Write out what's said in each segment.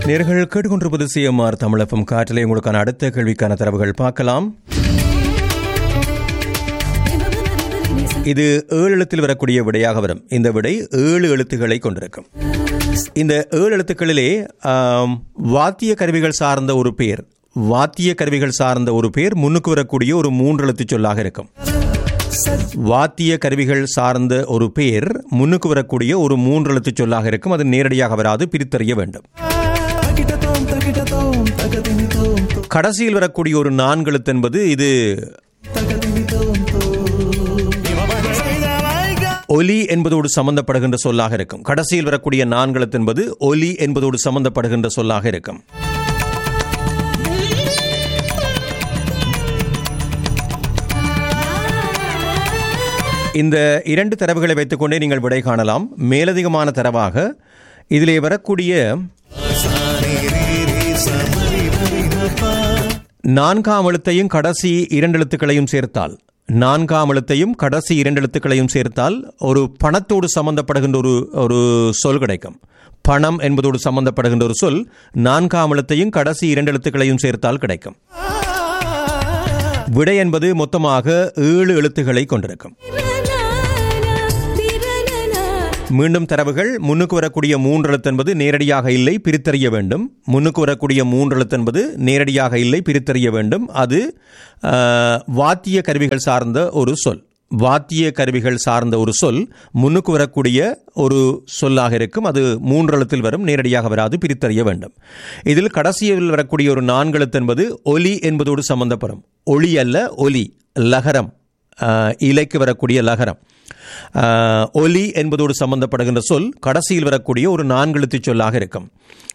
நேர்கள் கேட்டுக்கொண்டிருப்பது சிஎம்ஆர் தமிழகம் காற்றிலே உங்களுக்கான அடுத்த கேள்விக்கான தரவுகள் பார்க்கலாம் இது ஏழு எழுத்தில் வரக்கூடிய விடையாக வரும் இந்த விடை ஏழு எழுத்துக்களை கொண்டிருக்கும் இந்த ஏழு எழுத்துக்களிலே ஆம், வாத்திய கருவிகள் சார்ந்த ஒரு பேர் வாத்திய கருவிகள் சார்ந்த ஒரு பேர் முன்னுக்கு வரக்கூடிய ஒரு மூன்று எழுத்து சொல்லாக இருக்கும் வாத்திய கருவிகள் சார்ந்த ஒரு பேர் முன்னுக்கு வரக்கூடிய ஒரு மூன்று எழுத்து சொல்லாக இருக்கும் அது நேரடியாக வராது பிரித்தறிய வேண்டும் கடைசியில் வரக்கூடிய ஒரு நான்கு எழுத்து என்பது இது ஒலி என்பதோடு சம்பந்தப்படுகின்ற சொல்லாக இருக்கும் கடைசியில் வரக்கூடிய நான்கு எழுத்து என்பது ஒலி என்பதோடு சம்பந்தப்படுகின்ற சொல்லாக இருக்கும் இந்த இரண்டு தரவுகளை வைத்துக்கொண்டே நீங்கள் விடை காணலாம் மேலதிகமான தரவாக இதிலே வரக்கூடிய நான்காம் எழுத்தையும் கடைசி இரண்டு எழுத்துக்களையும் சேர்த்தால் நான்காம் எழுத்தையும் கடைசி இரண்டு எழுத்துக்களையும் சேர்த்தால் ஒரு பணத்தோடு சம்பந்தப்படுகின்ற ஒரு ஒரு சொல் கிடைக்கும் பணம் என்பதோடு சம்பந்தப்படுகின்ற ஒரு சொல் நான்காம் எழுத்தையும் கடைசி இரண்டு எழுத்துக்களையும் சேர்த்தால் கிடைக்கும் விடை என்பது மொத்தமாக ஏழு எழுத்துக்களை கொண்டிருக்கும் மீண்டும் தரவுகள் முன்னுக்கு வரக்கூடிய மூன்று எழுத்து என்பது நேரடியாக இல்லை பிரித்தறிய வேண்டும் முன்னுக்கு வரக்கூடிய மூன்று எழுத்து என்பது நேரடியாக இல்லை பிரித்தறிய வேண்டும் அது ஆஹ், வாத்திய கருவிகள் சார்ந்த ஒரு சொல் வாத்திய கருவிகள் சார்ந்த ஒரு சொல் முன்னுக்கு வரக்கூடிய ஒரு சொல்லாக இருக்கும் அது மூன்று எழுத்தில் வரும் நேரடியாக வராது பிரித்தறிய வேண்டும் இதில் கடைசியில் வரக்கூடிய ஒரு நான்கு எழுத்து என்பது ஒலி என்பதோடு சம்பந்தப்படும் ஒளி அல்ல ஒலி லகரம் ஆஹ், இலைக்கு வரக்கூடிய லகரம் ஆஹ், ஒலி என்பதோடு சம்பந்தப்படுகின்ற சொல் கடைசியில் வரக்கூடிய ஒரு நான்கு எழுத்துச் சொல்லாக இருக்கும்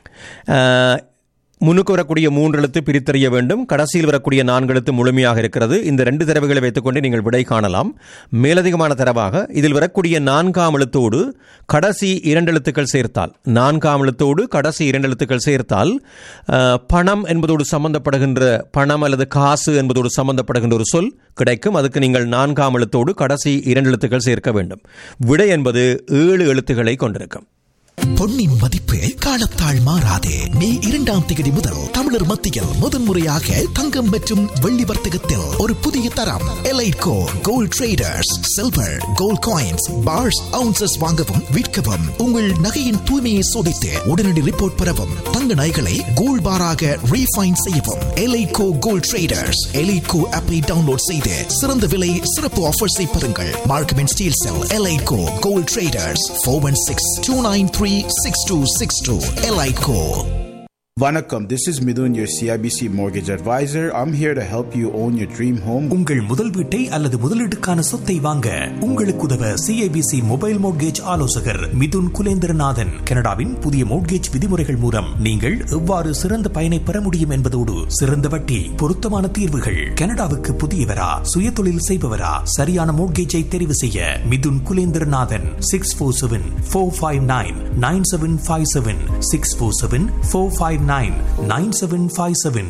ஆஹ், முன்னுக்கு வரக்கூடிய மூன்று எழுத்து பிரித்தறிய வேண்டும் கடைசியில் வரக்கூடிய நான்கு எழுத்து முழுமையாக இருக்கிறது இந்த ரெண்டு தரவுகளை வைத்துக்கொண்டு நீங்கள் விடை காணலாம் மேலதிகமான தரவாக இதில் வரக்கூடிய நான்காம் எழுத்தோடு கடைசி இரண்டு எழுத்துக்கள் சேர்த்தால் நான்காம் எழுத்தோடு கடைசி இரண்டு எழுத்துக்கள் சேர்த்தால் ஆஹ், பணம் என்பதோடு சம்பந்தப்படுகின்ற பணம் அல்லது காசு என்பதோடு சம்பந்தப்படுகின்ற ஒரு சொல் கிடைக்கும் அதுக்கு நீங்கள் நான்காம் எழுத்தோடு கடைசி இரண்டு எழுத்துக்கள் சேர்க்க வேண்டும் விடை என்பது ஏழு எழுத்துக்களை கொண்டிருக்கும் பொன்னின் மதிப்பு காலத்தால் மாறாதே மே இரண்டாம் தேதி முதல் தமிழர் மத்தியில் முதன்முறையாக தங்கம் மற்றும் வெள்ளி வர்த்தகத்தில் ஒரு புதிய தரம் Elitco gold traders silver gold coins bars ounces வாங்கவும் விற்கவும் உங்கள் நகையின் தூய்மையை சோதித்து உடனடி ரிப்போர்ட் பெறவும் தங்க நகைகளை கோல்ட் பாராக ரீஃபைன் செய்யவும் எலைட்கோ கோல்ட் ட்ரேடர்ஸ் எலைட்கோ ஆப்பை டவுன்லோட் செய்து சிறந்த விலை சிறப்பு ஆஃபர்ஸை பெறுங்கள் Markham and Steeles cell Elitco gold traders four one six two nine three six two six two Elitco Vanakkam, this is Midun, your CIBC mortgage advisor. I'm here to help you own your dream home. உங்கள் முதல் வீட்டை அல்லது முதலீட்டுக்கான சொத்தை வாங்க உங்களுக்கு உதவ CIBC mobile mortgage ஆலோசகர் மிதுன் குலேந்திரநாதன் கனடாவின் புதிய மோட்கேஜ் விதிமுறைகள் மூலம் நீங்கள் எவ்வாறு சிறந்த பயனை பெற முடியும் என்பதோடு சிறந்த வட்டி பொருத்தமான தீர்வுகள் கனடாவுக்கு புதியவரா சுயதொழில் செய்பவரா சரியான மோட்கேஜை தெரிவு செய்ய Mithun Kulendranathan six four seven four five nine nine seven five seven six four seven four five nine nine seven five seven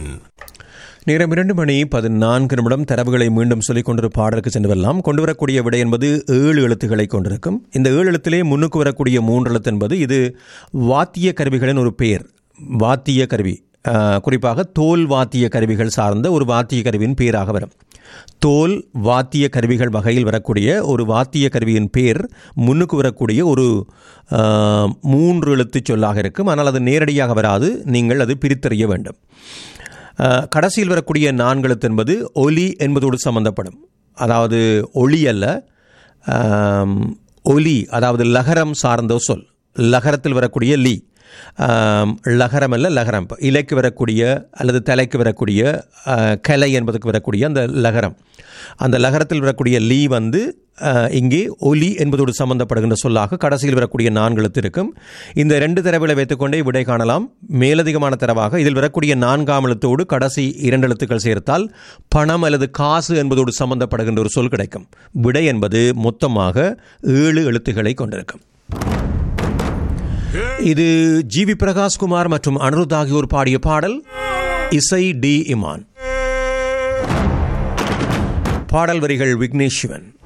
நேரம் இரண்டு மணி பதினான்கு நிமிடம் தரவுகளை மீண்டும் சொல்லிக் கொண்டு பாடலுக்கு சென்று வரலாம் கொண்டு வரக்கூடிய விடை என்பது ஏழு எழுத்துக்களை கொண்டிருக்கும் இந்த ஏழு எழுத்திலே முன்னுக்கு வரக்கூடிய மூன்று எழுத்து என்பது இது வாத்திய கருவிகளின் ஒரு பெயர் வாத்திய கருவி ஆஹ், குறிப்பாக தோல் வாத்திய கருவிகள் சார்ந்த ஒரு வாத்திய கருவியின் பெயராக வரும் தோல் வாத்திய கருவிகள் வகையில் வரக்கூடிய ஒரு வாத்திய கருவியின் பேர் முன்னுக்கு வரக்கூடிய ஒரு ஆஹ், மூன்று எழுத்து சொல்லாக இருக்கும் ஆனால் அது நேரடியாக வராது நீங்கள் அது பிரித்தறிய வேண்டும் அஹ், கடைசியில் வரக்கூடிய நான்கெழுத்து என்பது ஒலி என்பதோடு சம்பந்தப்படும் அதாவது ஒளி அல்ல ஆம், ஒலி அதாவது லகரம் சார்ந்த சொல் லகரத்தில் வரக்கூடிய லீ ஆம், லகரம் அல்ல லகரம் இப்ப இலைக்கு வரக்கூடிய அல்லது தலைக்கு வரக்கூடிய அஹ், கலை என்பதுக்கு வரக்கூடிய அந்த லகரம் அந்த லகரத்தில் வரக்கூடிய லீ வந்து அஹ், இங்கே ஒலி என்பதோடு சம்பந்தப்படுகின்ற சொல்லாக கடைசியில் வரக்கூடிய நான்கு எழுத்து இருக்கும் இந்த ரெண்டு தரவுகளை வைத்துக்கொண்டே விடை காணலாம் மேலதிகமான தரவாக இதில் வரக்கூடிய நான்காம் எழுத்தோடு கடைசி இரண்டு எழுத்துக்கள் சேர்த்தால் பணம் அல்லது காசு என்பதோடு சம்பந்தப்படுகின்ற ஒரு சொல் கிடைக்கும் விடை என்பது மொத்தமாக ஏழு எழுத்துக்களை கொண்டிருக்கும் இது ஜி வி பிரகாஷ்குமார் மற்றும் அனிருத் ஆகியோர் பாடிய பாடல் இசை டி இமான் பாடல் வரிகள் விக்னேஷ் சிவன்